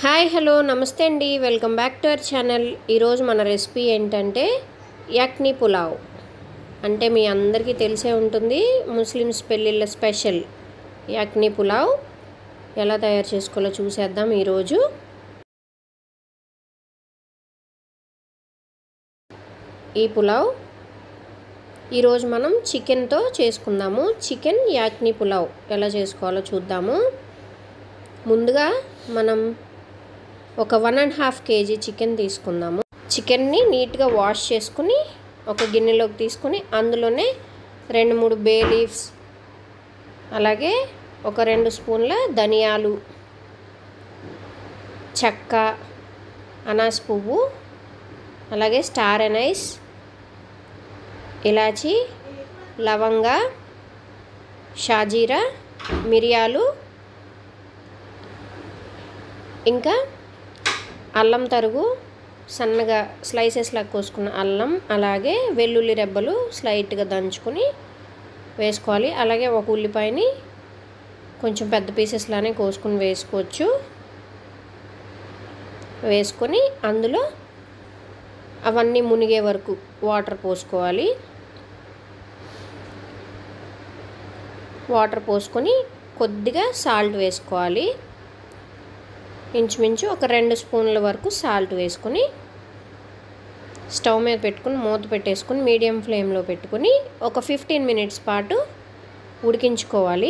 hi hello నమస్తే అండి welcome back to our channel ఈరోజు మన రెసిపీ ఏంటంటే యక్ని పులావ్ అంటే మీ అందరికీ తెలిసే ఉంటుంది ముస్లిమ్స్ పెళ్ళిళ్ళ స్పెషల్ యక్ని పులావ్ ఎలా తయారు చేసుకోవాలో చూసేద్దాం ఈరోజు ఈ పులావ్ ఈరోజు మనం చికెన్తో చేసుకుందాము చికెన్ యాక్ని పులావ్ ఎలా చేసుకోవాలో చూద్దాము ముందుగా మనం ఒక one and half KG chicken తీసుకుందాము చికెన్ని నీట్గా వాష్ చేసుకుని ఒక గిన్నెలోకి తీసుకుని అందులోనే రెండు మూడు బే లీవ్స్ అలాగే ఒక రెండు స్పూన్ల ధనియాలు చెక్క అనాస్ పువ్వు అలాగే స్టార్ ఎనైస్ ఇలాచి లవంగ షాజీరా మిరియాలు ఇంకా అల్లం తరుగు సన్నగా స్లైసెస్లా కోసుకున్న అల్లం అలాగే వెల్లుల్లి రెబ్బలు స్లైట్గా దంచుకొని వేసుకోవాలి అలాగే ఒక ఉల్లిపాయని కొంచెం పెద్ద పీసెస్లానే కోసుకుని వేసుకోవచ్చు వేసుకొని అందులో అవన్నీ మునిగే వరకు వాటర్ పోసుకోవాలి వాటర్ పోసుకొని కొద్దిగా సాల్ట్ వేసుకోవాలి ఇంచుమించు ఒక రెండు స్పూన్ల వరకు సాల్ట్ వేసుకొని స్టవ్ మీద పెట్టుకుని మూత పెట్టేసుకుని మీడియం ఫ్లేమ్లో పెట్టుకుని ఒక ఫిఫ్టీన్ మినిట్స్ పాటు ఉడికించుకోవాలి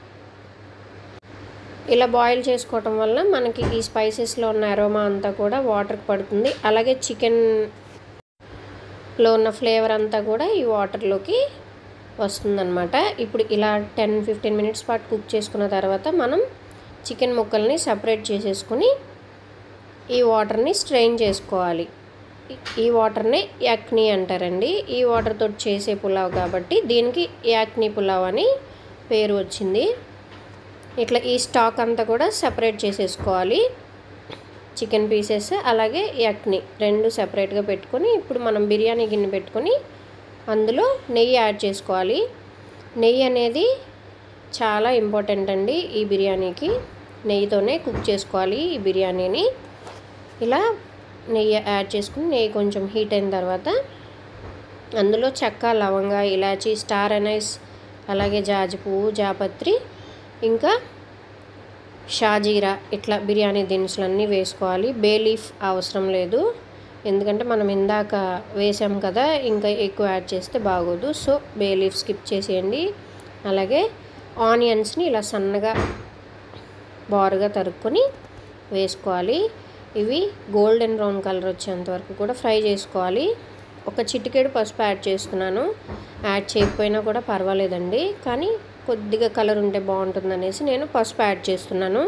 ఇలా బాయిల్ చేసుకోవటం వల్ల మనకి ఈ స్పైసెస్లో ఉన్న అరోమా అంతా కూడా వాటర్కి పడుతుంది అలాగే చికెన్లో ఉన్న ఫ్లేవర్ అంతా కూడా ఈ వాటర్లోకి వస్తుందన్నమాట ఇప్పుడు ఇలా టెన్ ఫిఫ్టీన్ మినిట్స్ పాటు కుక్ చేసుకున్న తర్వాత మనం చికెన్ ముక్కల్ని సపరేట్ చేసేసుకుని ఈ వాటర్ని స్ట్రెయిన్ చేసుకోవాలి ఈ వాటర్ని యాక్ని అంటారండి ఈ వాటర్తో చేసే పులావ్ కాబట్టి దీనికి యాక్ని పులావ్ అని పేరు వచ్చింది ఇట్లా ఈ స్టాక్ అంతా కూడా సపరేట్ చేసేసుకోవాలి చికెన్ పీసెస్ అలాగే యాక్ని రెండు సపరేట్గా పెట్టుకొని ఇప్పుడు మనం బిర్యానీ గిన్నె పెట్టుకొని అందులో నెయ్యి యాడ్ చేసుకోవాలి నెయ్యి అనేది చాలా ఇంపార్టెంట్ అండి ఈ బిర్యానీకి నెయ్యితోనే కుక్ చేసుకోవాలి ఈ బిర్యానీని ఇలా నెయ్యి యాడ్ చేసుకుని నెయ్యి కొంచెం హీట్ అయిన తర్వాత అందులో చెక్క లవంగ ఇలాచి స్టార్ అనైస్ అలాగే జాజి పువ్వు జాపత్రి ఇంకా షాజీరా ఇట్లా బిర్యానీ దినుసులన్నీ వేసుకోవాలి బే లీఫ్ అవసరం లేదు ఎందుకంటే మనం ఇందాక వేసాం కదా ఇంకా ఎక్కువ యాడ్ చేస్తే బాగోదు సో బే లీఫ్ స్కిప్ చేసేయండి అలాగే ఆనియన్స్ని ఇలా సన్నగా బారుగా తరుక్కొని వేసుకోవాలి ఇవి గోల్డెన్ బ్రౌన్ కలర్ వచ్చేంత వరకు కూడా ఫ్రై చేసుకోవాలి ఒక చిటికెడు పసుపు యాడ్ చేస్తున్నాను యాడ్ చేయకపోయినా కూడా పర్వాలేదండి కానీ కొద్దిగా కలర్ ఉంటే బాగుంటుంది అనేసి నేను పసుపు యాడ్ చేస్తున్నాను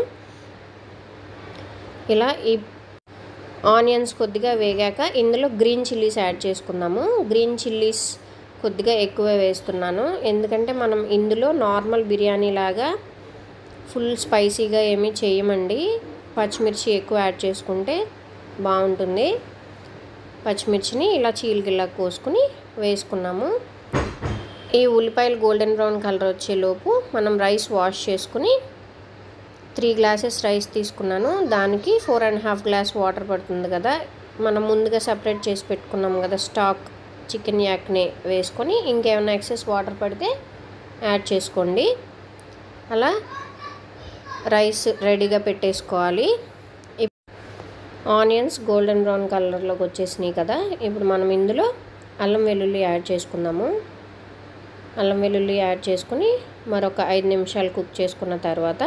ఇలా ఈ ఆనియన్స్ కొద్దిగా వేగాక ఇందులో గ్రీన్ చిల్లీస్ యాడ్ చేసుకుందాము గ్రీన్ చిల్లీస్ కొద్దిగా ఎక్కువ వేస్తున్నాను ఎందుకంటే మనం ఇందులో నార్మల్ బిర్యానీ లాగా ఫుల్ స్పైసీగా ఏమీ చేయమండి పచ్చిమిర్చి ఎక్కువ యాడ్ చేసుకుంటే బాగుంటుంది పచ్చిమిర్చిని ఇలా చీలిగిల్లా కోసుకుని వేసుకున్నాము ఈ ఉల్లిపాయలు గోల్డెన్ బ్రౌన్ కలర్ వచ్చేలోపు మనం రైస్ వాష్ చేసుకుని త్రీ గ్లాసెస్ రైస్ తీసుకున్నాను దానికి four and half glass water పడుతుంది కదా మనం ముందుగా సపరేట్ చేసి పెట్టుకున్నాం కదా స్టాక్ చికెన్ యాక్ని వేసుకొని ఇంకేమైనా ఎక్సెస్ వాటర్ పడితే యాడ్ చేసుకోండి అలా రైస్ రెడీగా పెట్టేసుకోవాలి ఆనియన్స్ గోల్డెన్ బ్రౌన్ కలర్లోకి వచ్చేసినాయి కదా ఇప్పుడు మనం ఇందులో అల్లం వెల్లుల్లి యాడ్ చేసుకుందాము అల్లం వెల్లుల్లి యాడ్ చేసుకుని మరొక ఐదు నిమిషాలు కుక్ చేసుకున్న తర్వాత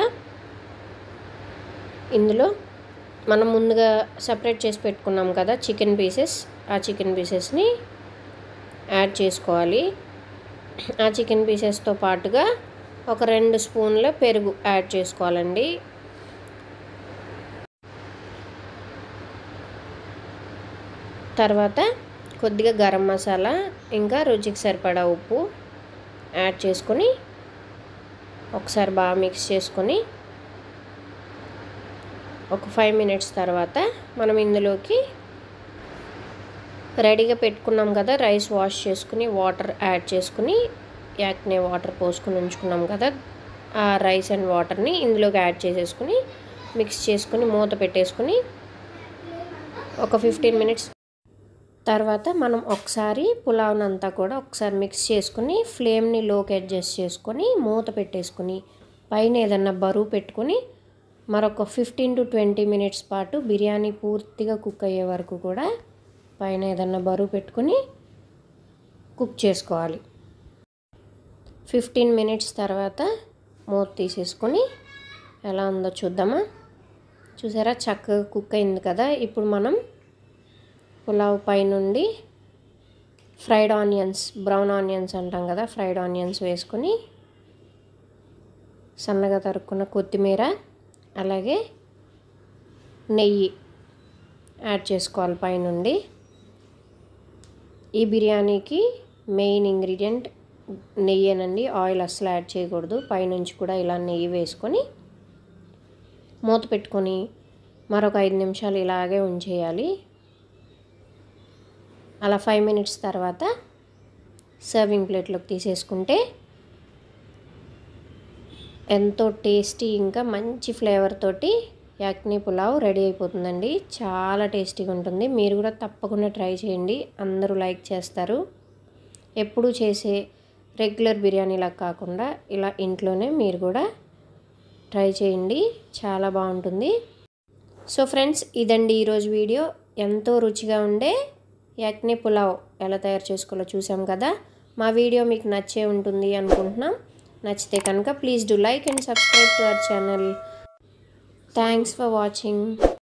ఇందులో మనం ముందుగా సపరేట్ చేసి పెట్టుకున్నాం కదా చికెన్ పీసెస్ ఆ చికెన్ పీసెస్ని యాడ్ చేసుకోవాలి ఆ చికెన్ పీసెస్తో పాటుగా ఒక రెండు స్పూన్ల పెరుగు యాడ్ చేసుకోవాలండి తర్వాత కొద్దిగా గరం మసాలా ఇంకా రుచికి సరిపడా ఉప్పు యాడ్ చేసుకొని ఒకసారి బాగా మిక్స్ చేసుకొని ఒక ఫైవ్ మినిట్స్ తర్వాత మనం ఇందులోకి రెడీగా పెట్టుకున్నాం కదా రైస్ వాష్ చేసుకుని వాటర్ యాడ్ చేసుకుని యాక్నే వాటర్ పోసుకుని ఉంచుకున్నాం కదా ఆ రైస్ అండ్ వాటర్ని ఇందులోకి యాడ్ చేసేసుకుని మిక్స్ చేసుకుని మూత పెట్టేసుకుని ఒక ఫిఫ్టీన్ మినిట్స్ తర్వాత మనం ఒకసారి పులావ్ని అంతా కూడా ఒకసారి మిక్స్ చేసుకుని ఫ్లేమ్ని లోకి అడ్జస్ట్ చేసుకొని మూత పెట్టేసుకుని పైన ఏదన్నా బరువు పెట్టుకొని మరొక ఫిఫ్టీన్ టు ట్వంటీ మినిట్స్ పాటు బిర్యానీ పూర్తిగా కుక్ అయ్యే వరకు కూడా పైన ఏదన్నా బరువు పెట్టుకొని కుక్ చేసుకోవాలి ఫిఫ్టీన్ మినిట్స్ తర్వాత మూత తీసేసుకొని ఎలా ఉందో చూద్దామా చూసారా చక్కగా కుక్ అయింది కదా ఇప్పుడు మనం పులావ్ పైనుండి ఫ్రైడ్ ఆనియన్స్ బ్రౌన్ ఆనియన్స్ అంటాం కదా ఫ్రైడ్ ఆనియన్స్ వేసుకొని సన్నగా తరుక్కున్న కొత్తిమీర అలాగే నెయ్యి యాడ్ చేసుకోవాలి పైనుండి ఈ బిర్యానీకి మెయిన్ ఇంగ్రీడియంట్ నెయ్యేనండి ఆయిల్ అస్సలు యాడ్ చేయకూడదు పైనుంచి కూడా ఇలా నెయ్యి వేసుకొని మూత పెట్టుకొని మరొక ఐదు నిమిషాలు ఇలాగే ఉంచేయాలి అలా ఫైవ్ మినిట్స్ తర్వాత సర్వింగ్ ప్లేట్లోకి తీసేసుకుంటే ఎంతో టేస్టీ ఇంకా మంచి ఫ్లేవర్ తోటి యాక్ని పులావ్ రెడీ అయిపోతుందండి చాలా టేస్టీగా ఉంటుంది మీరు కూడా తప్పకుండా ట్రై చేయండి అందరూ లైక్ చేస్తారు ఎప్పుడు చేసే రెగ్యులర్ బిర్యానీలా కాకుండా ఇలా ఇంట్లోనే మీరు కూడా ట్రై చేయండి చాలా బాగుంటుంది సో ఫ్రెండ్స్ ఇదండి ఈరోజు వీడియో ఎంతో రుచిగా ఉండే యాక్ని పులావ్ ఎలా తయారు చేసుకోవాలో చూసాం కదా మా వీడియో మీకు నచ్చే ఉంటుంది అనుకుంటున్నాం నచ్చితే కనుక please do like and subscribe to our channel thanks for watching